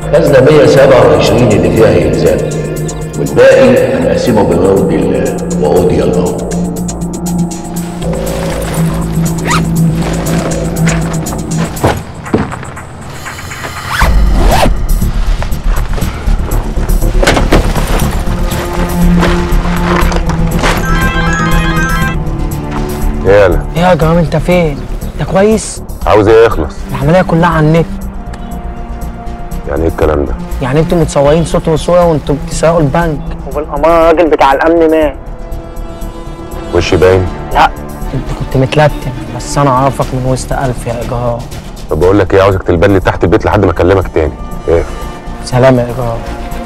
خزنة 127 اللي فيها إلزام والباقي هنقسمه بموت الله وقضي الله يالا ايه يا جماعه انت فين انت كويس عاوز ايه يخلص العمليه كلها على النت يعني ايه الكلام ده يعني انتوا متصورين صوت وصوره وانتوا بتسرقوا البنك وبالاماره الراجل بتاع الامن مات وشي باين لا انت كنت متلتم بس انا اعرفك من وسط الف يا ايجار طب بقول لك ايه عاوزك تلبني تحت البيت لحد ما اكلمك تاني ايه سلام يا ايجار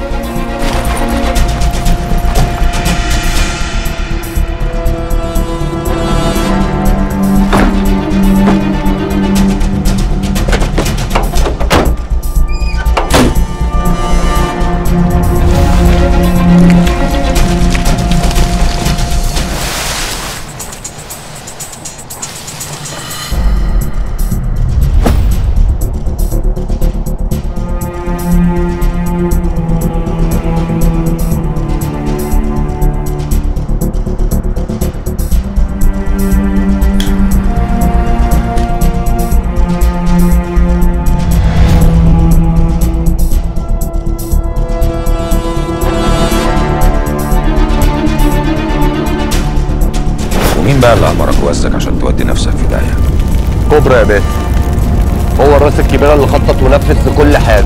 ومين بقى اللي امرك وزك عشان تودي نفسك في داهيه كوبرا يا باشا هو الراس الكبيره اللي خطط ونفذ في كل حاجه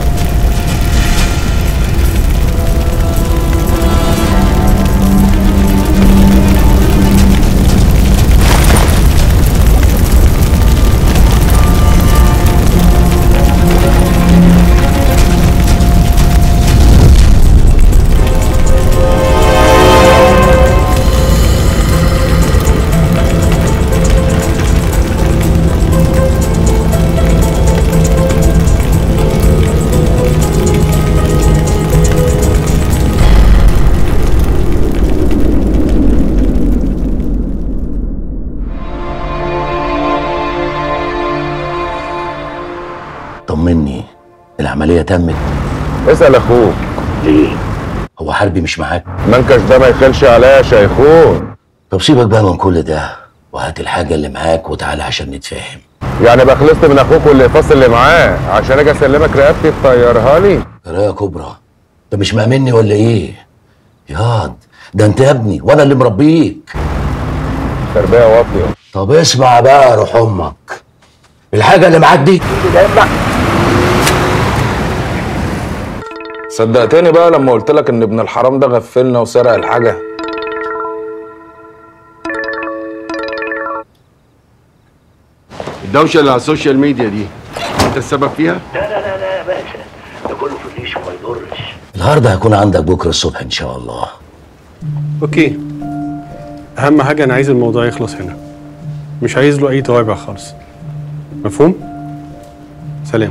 طمني العملية تمت اسال اخوك ليه؟ هو حربي مش معاك؟ منكش ده ما يخلش عليا يا شيخون طب سيبك بقى من كل ده وهات الحاجة اللي معاك وتعالى عشان نتفاهم يعني بقى خلصت من اخوك واللي فاصل اللي معاه عشان اجي اسلمك رقبتي تطيرها لي يا كبرى انت مش مأمني ولا ايه؟ ياض ده انت يا ابني وانا اللي مربيك تربيه واطيه طب اسمع بقى يا روح امك الحاجة اللي معاك دي صدقتني بقى لما قلت لك ان ابن الحرام ده غفلنا وسرق الحاجه الدوشه اللي على السوشيال ميديا دي انت السبب فيها لا لا لا لا يا باشا ده كله في الريش وما يضرش النهارده هيكون عندك بكره الصبح ان شاء الله اوكي اهم حاجه انا عايز الموضوع يخلص هنا مش عايز له اي توابع خالص مفهوم سلام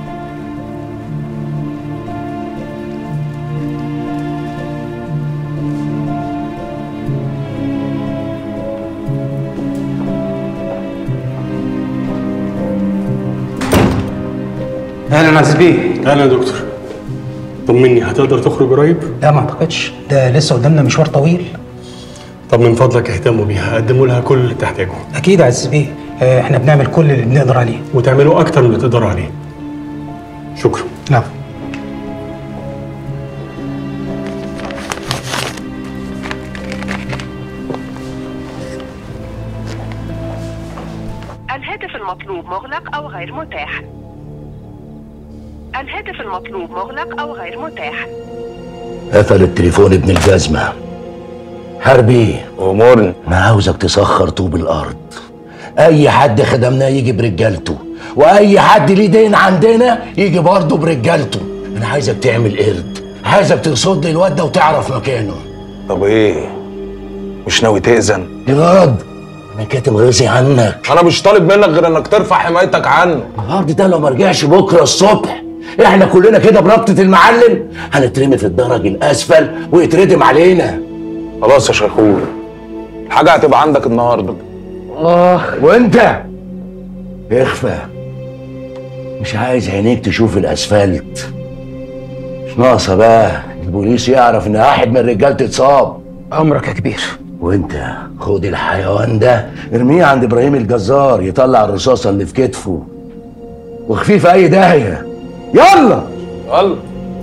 اهلا عزيز بيه اهلا يا دكتور طمني هتقدر تخرج قريب لا ما اعتقدش ده لسه قدامنا مشوار طويل طب من فضلك اهتموا بيها قدموا لها كل اللي تحتاجه اكيد يا عزيز بيه آه، احنا بنعمل كل اللي بنقدر عليه وتعملوا اكتر من اللي تقدروا عليه شكرا لا الهاتف المطلوب مغلق أو غير متاح الهاتف المطلوب مغلق أو غير متاح قفل التليفون ابن الجزمة حربي امورني انا عاوزك تسخر طوب الارض اي حد خدمناه يجي برجالته واي حد ليه دين عندنا يجي برضه برجالته انا عايزك تعمل قرد عايزك تصد الواد ده وتعرف مكانه طب ايه مش ناوي تأذن ياض انا كاتم غيظي عنك انا مش طالب منك غير انك ترفع حمايتك عنه الارض ده لو ما رجعش بكره الصبح احنا كلنا كده بربطة المعلم هنترمي في الدرج الاسفل ويتردم علينا خلاص يا شيخون الحاجه هتبقى عندك النهارده اه وانت اخفى مش عايز عينيك تشوف الاسفلت مش ناقصه بقى البوليس يعرف ان واحد من رجالتي اتصاب عمرك يا كبير وانت خد الحيوان ده ارميه عند ابراهيم الجزار يطلع الرصاصه اللي في كتفه واخفيه في اي داهيه يلا يلا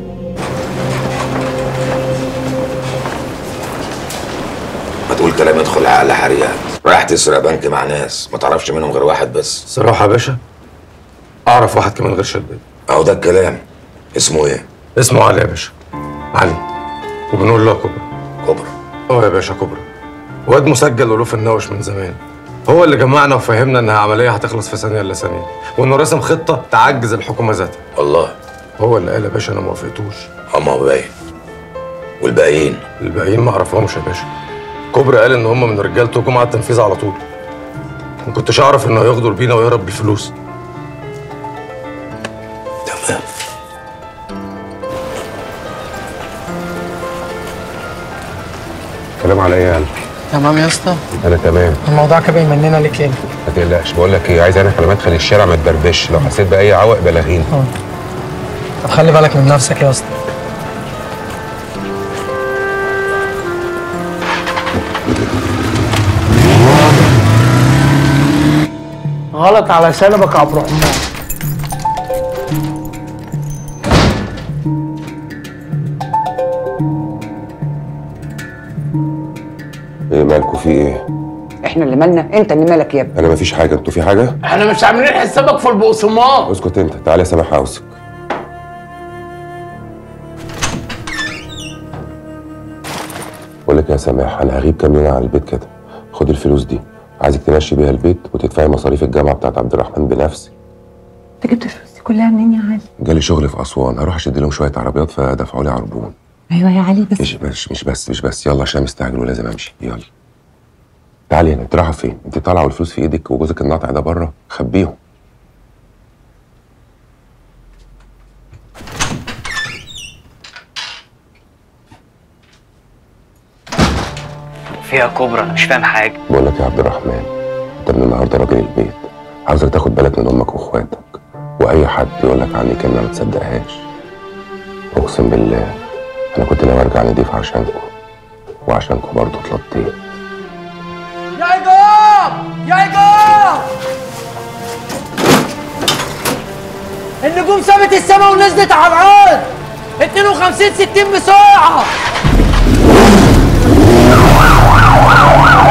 ما تقول كلام يدخل عقل حريقة رايح تسرق بنك مع ناس ما تعرفش منهم غير واحد بس صراحة يا باشا أعرف واحد كمان غير شداد اهو ده الكلام اسمه ايه؟ اسمه علي يا باشا علي وبنقول له يا كبرى كبرى اه يا باشا كبرى واد مسجل ألوف النوش من زمان هو اللي جمعنا وفهمنا انها عمليه هتخلص في ثانيه الا ثانيه وانه رسم خطه تعجز الحكومه ذاتها والله هو اللي قال يا باشا انا ما وافقتوش اما هو باين والباقيين الباقيين ما اعرفهمش يا باشا كوبري قال ان هم من رجالته جم على التنفيذ على طول ما كنتش اعرف انه هيغدر بينا ويهرب بالفلوس تمام كلام على ايه يا قلبي تمام يا اسطى انا تمام الموضوع كبير مننا ليك ليه ما تقلقش بقول لك ايه عايز انا كلمات خلي الشارع ما تبربش لو حسيت باي عوق بلغيني طب خلي بالك من نفسك يا اسطى غلط على سلبك يا عبد الرحمن ايه مالكوا في ايه احنا اللي مالنا انت اللي مالك يا ابني انا مفيش حاجه انتوا في حاجه احنا مش عاملين حسابك في البقسماط اسكت انت تعالى يا سامح عاوزك بقول لك يا سامح انا هغيب كام يوم على البيت كده خد الفلوس دي عايزك تمشي بيها البيت وتدفعي مصاريف الجامعه بتاعت عبد الرحمن بنفسي انت جبت الفلوس دي كلها منين يا علي جالي شغل في اسوان هروح اشد لهم شويه عربيات فدفعوا لي عربون ايوه يا علي بس مش بس مش بس مش بس يلا عشان مستعجل ولازم امشي يلا تعالي هنا انت رايحه فين انت طالعه والفلوس في ايدك وجوزك الناطع ده بره خبيهم فيها كوبرا انا مش فاهم حاجه بقول لك يا عبد الرحمن انت من النهارده راجل البيت عاوزك تاخد بالك من امك واخواتك واي حد يقول لك عني كلمه ما تصدقهاش اقسم بالله انا كنت ناوي ارجع نضيف عشانكم وعشانكم برضه اتلطيت يا ايجار يا ايجار النجوم سابت السماء ونزلت على الارض 52 60 بسرعه